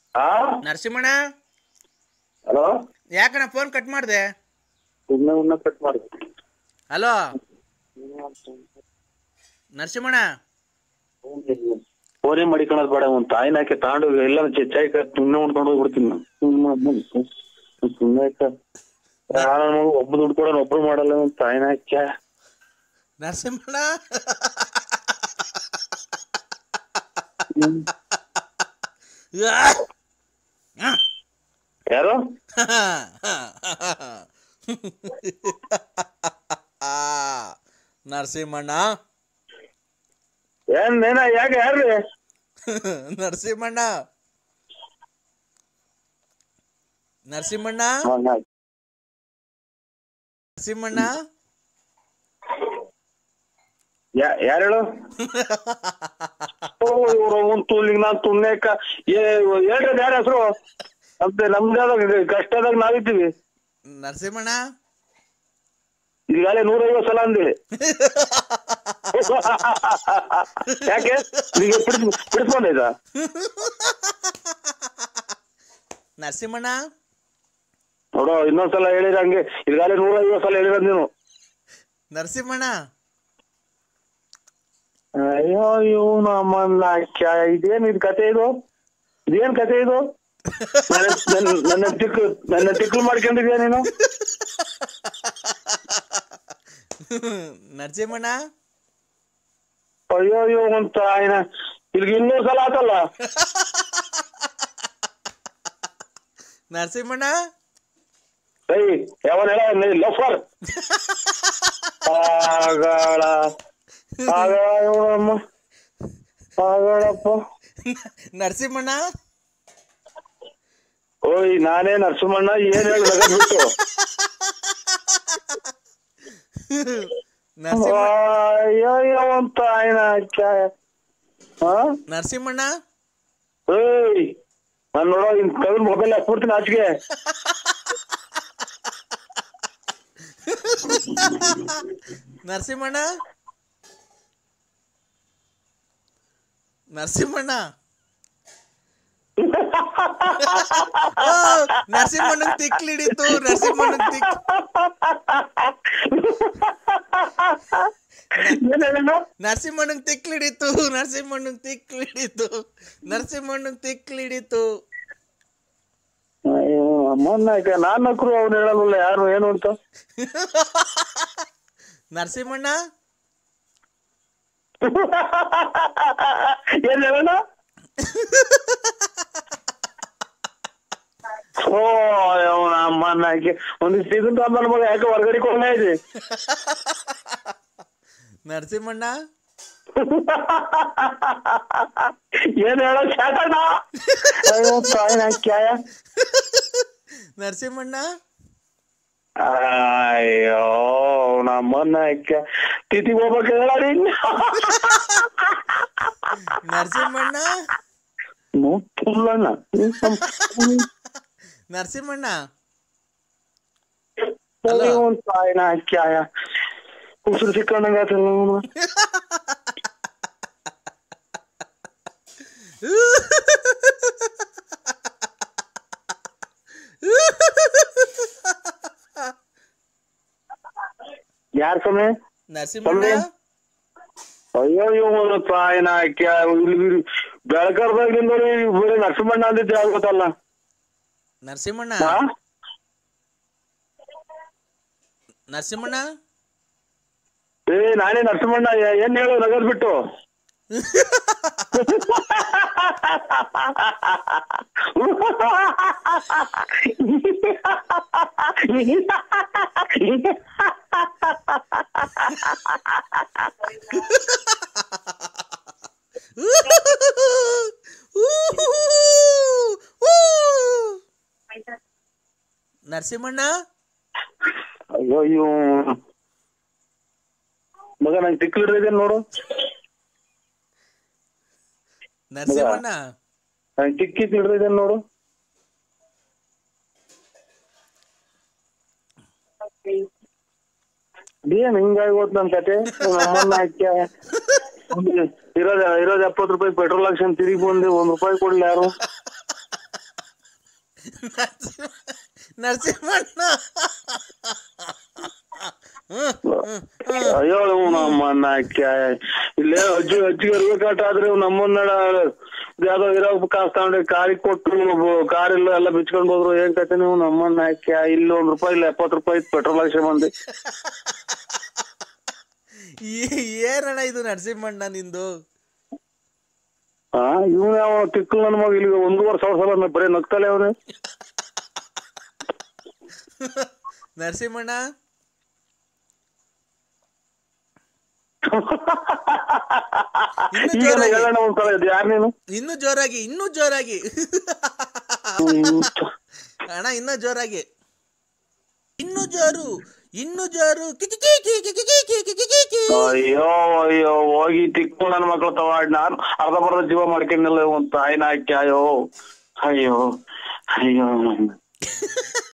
ಆ ನರಸಿಂಹಣ್ಣ ಹಲೋ ಯಾಕಣ್ಣ ಫೋನ್ ಕಟ್ ಮಾಡಿದೆ ಸುಮ್ಮನೆ ಉನ್ನ ಕಟ್ ಮಾಡಿ ಹಲೋ ನರಸಿಂಹಣ್ಣ ಫೋನೇ ಮಾಡಿಕೊಳ್ಳೋದು ಬೇಡ ಒಂದು ತಾಯಿನ ಹಾಕಿ ತಗೊಂಡು ಎಲ್ಲ ಚಾಯ್ ಸುಮ್ಮನೆ ಉಣ್ಕೊಂಡು ಹೋಗ್ಬಿಡ್ತೀನಿ ನಾನು ಸುಮ್ಮನೆ ನಾನು ಮಗು ಒಬ್ಬ ದುಡ್ಡು ಕೊಡೋಣ ಒಬ್ರು ಮಾಡಲ್ಲ ಒಂದು ತಾಯಿನ ಹಾಕ್ಯ ನರಸಿಂಹಣ್ಣ ಯಾರು ನರಸಿಂಹಣ್ಣ ಏನ್ ನೇನ ಯಾಕೆ ಯಾರ್ರಿ ನರಸಿಂಹಣ್ಣ ನರಸಿಂಹಣ್ಣ ನರಸಿಂಹಣ್ಣ ಯಾರು ಹೇಳು ಓ ಇವ್ರು ಒಂದು ತುಳ್ಳಿಗೆ ನಾನು ತುಣ್ಣೆಕ ಏ ಹೇಳ್ರಿ ಯಾರ ಹೆಸರು ಮತ್ತೆ ನಮ್ದಾದಾಗ ಕಷ್ಟದಾಗ ನಾವಿದ್ದೀವಿ ನರಸಿಂಹಣ್ಣ ಈಗಾಗಲೇ ನೂರೈವತ್ತು ಸಲ ಅಂದೇಳಿ ಯಾಕೆ ನಿಮಗೆ ಬಿಡಿಸ್ ಬಿಡಿಸ್ಕೊಂಡೈತಾ ನರಸಿಂಹಣ್ಣ ನೋಡೋ ಇನ್ನೊಂದ್ಸಲ ಹೇಳಿರ ಹಂಗೆ ಈಗಾಗಲೇ ನೂರೈವತ್ತು ಸಲ ಹೇಳಿರ ನೀನು ನರಸಿಂಹಣ್ಣ ಅಯ್ಯೋ ಇವನು ಅಮ್ಮನ್ನ ಕ್ಯಾ ಇದೇನ್ ಇದು ಕತೆ ಇದು ಇದೇನ್ ಕತೆ ಇದು ನನ್ನ ನನ್ನ- ನನ್ನ ತಿಕ್ಕು ನನ್ನ ತಿಕ್ಕು ಮಾಡ್ಕೊಂಡಿದ್ಯಾ ನೀನು ನರಸಿಂಹಣ್ಣ ಅಯ್ಯೋ ಅಯ್ಯೋ ಅಂತ ಆಯ್ನ ಇಲ್ಲಿಗೆ ಇನ್ನೂರು ಸಲ ಆತಲ್ಲ ನರಸಿಂಹಣ್ಣ ಏಯ್ ಯಾವನ್ ಹೇಳ ಲಫರ್ ಆಗಳ ಆಗಳ ಇವನಮ್ಮ ಆಗಳಪ್ಪ ನರಸಿಂಹಣ್ಣ ಓಯ್ ನಾನೇ ನರಸಿಂಹಣ್ಣ ಏನ್ ಹೇಳಿ ಬಿಟ್ಟು ನರಸಿಂಹ ಅಯ್ಯೋ ಅಯ್ಯೋ ಅಂತ ಆಯ್ನ ಕ್ಯಾ ಹಾ ನರಸಿಂಹಣ್ಣ ಏಯ್ ನಾನು ನೋಡೋ ಇನ್ ಕವಿನ್ ಮೊಬೈಲ್ ಹಾಕ್ಬಿಡ್ತೀನಿ ಆಚೆಗೆ ನರಸಿಂಹಣ್ಣ ನರಸಿಂಹಣ್ಣ ಓ, ನರಸಿಂಹಣ್ಣಂಗ್ ತಿಕ್ಲಿಡಿತು ನರಸಿಂಹಣ್ಣಂಗ್ ತಿಕ್ ಏನ್ ಹೇಳೋಣ ನರಸಿಂಹಣ್ಣಂಗ್ ತಿಕ್ಲಿಡಿತು ನರಸಿಂಹಣ್ಣಂಗ್ ತಿಕ್ಲಿಡಿತು ನರಸಿಂಹಣ್ಣಂಗ್ ತಿಕ್ಲಿಡಿತು ಅಯ್ಯೋ ಅಮ್ಮನ್ನ ನಾನ್ ನಕ್ರು ಅವ್ನು ಹೇಳಲ್ವಲ್ಲ ಯಾರು ಏನು ಅಂತ ನರಸಿಂಹಣ್ಣ ಏನ್ ಹೇಳೋಣ ಓ ಅವನ ಅಮ್ಮನ್ನ ಹಾಕಿ ಒಂದಿಷ್ಟು ಇದನ್ನ ನನ್ನ ಮಗ ಯಾಕೆ ಹೊರಗಡೆ ಕೊಂಡ ಇದೆ ನರಸಿಂಹಣ್ಣ ಏನ್ ಹೇಳೋ ಶಾಟಣ್ಣ ಅಯ್ಯೋ ತಾಯಿನ ಕ್ಯಾಯ ನರಸಿಂಹಣ್ಣ ಅಯ್ಯೋ ನಮ್ಮನ್ನ ಯಾಕೆ ತಿಥಿಗೆ ಹೋಗ್ಬೇಕು ಹೇಳಿ ನರಸಿಂಹಣ್ಣ ಮುತ್ತುಲ್ಲಣ್ಣ ನರಸಿಂಹಣ್ಣ ಅಯ್ಯೋ ತಾಯಿನ ಕ್ಯಾಯ ಉಸಿರು ಸಿಕ್ಕಂಡಂಗಾತಲ್ಲ ಯಾರ್ ಸಮಯ ನರಸಿಂಹಣ್ಣ ಅಯ್ಯೋ ಇವನು ತಾಯಿನ ಕ್ಯಾ ಇಲ್ಲಿ ಬೆಳಕರ್ದಾಗ್ಲಿಂದ ಬರೀ ನರಸಿಂಹಣ್ಣ ಅಂದಿದ್ದೆ ಆಗೋತಲ್ಲ ನರಸಿಂಹಣ್ಣ ಹಾ ನರಸಿಂಹಣ್ಣ ಏ ನಾನೇ ನರಸಿಂಹಣ್ಣ ಏ- ಏನ್ ಹೇಳು ನಗದ್ ಬಿಟ್ಟು ನರಸಿಂಹಣ್ಣ ಅಯ್ಯೋ ಇವ್ ಮಗ ನಂಗೆ ತಿಕ್ಲು ಹಿಡಿದಿದೆ ನೋಡು ನರಸಿಂಹಣ್ಣ ನಂಗೆ ತಿಕ್ಕಿ ಹಿಡಿದಿದೆ ನೋಡು ಏನ್ ಹಿಂಗಾಗಿ ಹೋತ್ ನನ್ ಕತೆ ನಮ್ಮನ್ನ ಹಾಕ್ಯ ಇರೋದ ಇರೋದ್ ಎಪ್ಪತ್ತು ರೂಪಾಯಿ ಪೆಟ್ರೋಲ್ ಹಾಕ್ಸ್ಕೊಂಡ್ ತಿರುಗಿ ಬಂದೆ ಒಂದ್ ರೂಪಾಯಿ ಕೊಡ್ಲಿ ಯಾರು ನರಸಿಂಹ ನರಸಿಂಹಣ್ಣ ಹ್ಮ್, ಹ್ಮ್, ಹ್ಮ್. ಅಯ್ಯೋ ಇವ್ ನಮ್ಮನ್ನ ಕ್ಯಾ ಇಲ್ಲೇ ಅಜ್ಜಿ ಅಜ್ಜಿಗೆ ಇರ್ಬೇಕಾಟ ಆದ್ರೆ ಇವ್ ನಮ್ಮನ್ನ ಯಾವ್ದೋ ಇರೋ ಕಾಸು ತಗೊಂಡು ಕಾರಿಗೆ ಕೊಟ್ಟು ಕಾರ್ ಇಲ್ಲ ಎಲ್ಲ ಬಿಚ್ಕೊಂಡ್ ಹೋದ್ರು ಏನ್ ಕತೆ ನೀವು ನಮ್ಮನ್ನ ಕ್ಯಾ ಇಲ್ಲಿ ಒಂದ್ ರೂಪಾಯಿ ಇಲ್ಲ ಎಪ್ಪತ್ತು ರೂಪಾಯಿ ಇತ್ತು ಪೆಟ್ರೋಲ್ ಹಾಕ್ಸಿ ಬಂದೆ ಈ- ಏನಣ್ಣ ಇದು ನರಸಿಂಹಣ್ಣ ನಿಂದು ಹಾ ಇವ್ನ ಯಾವ ತಿಕ್ಕಲ್ ನನ್ನ ಮಗ ಇಲ್ಲಿ ಒಂದೂವರೆ ಸಾವಿರ ಸಲ ಬರೀ ನಗ್ತಲೆ ಅವನೇ ನರಸಿಂಹಣ್ಣ ಇನ್ನು ಈಗ ಜೋರಾಗಿ. ಹೇಳೋಣ ಒಂದ್ಸಲ ಇದು ಯಾರು ನೀನು ಇನ್ನೂ ಜೋರಾಗಿ ಇನ್ನೂ ಜೋರಾಗಿ ಅಣ್ಣ ಇನ್ನೂ ಜೋರಾಗಿ ಇನ್ನು ಜೋರು ಇನ್ನು ಜೋರು ಕಿಕಿಕಿ ಕಿಕಿಕಿ ಕಿಕಿಕಿ ಕಿಕಿಕಿ. ಅಯ್ಯೋ ಅಯ್ಯೋ ಹೋಗಿ ತಿಕ್ಕು ನನ್ನ ಮಕ್ಳು ತವಾಡ್ ನಾನು ಅರ್ಧ ಬರ್ಧ ಜೀವ ಮಾಡ್ಕೊಂಡಿಲ್ಲ ಒಂದ್ ತಾಯಿನ ಹಾಕಿ ಅಯ್ಯೋ ಅಯ್ಯೋ ಅಯ್ಯೋ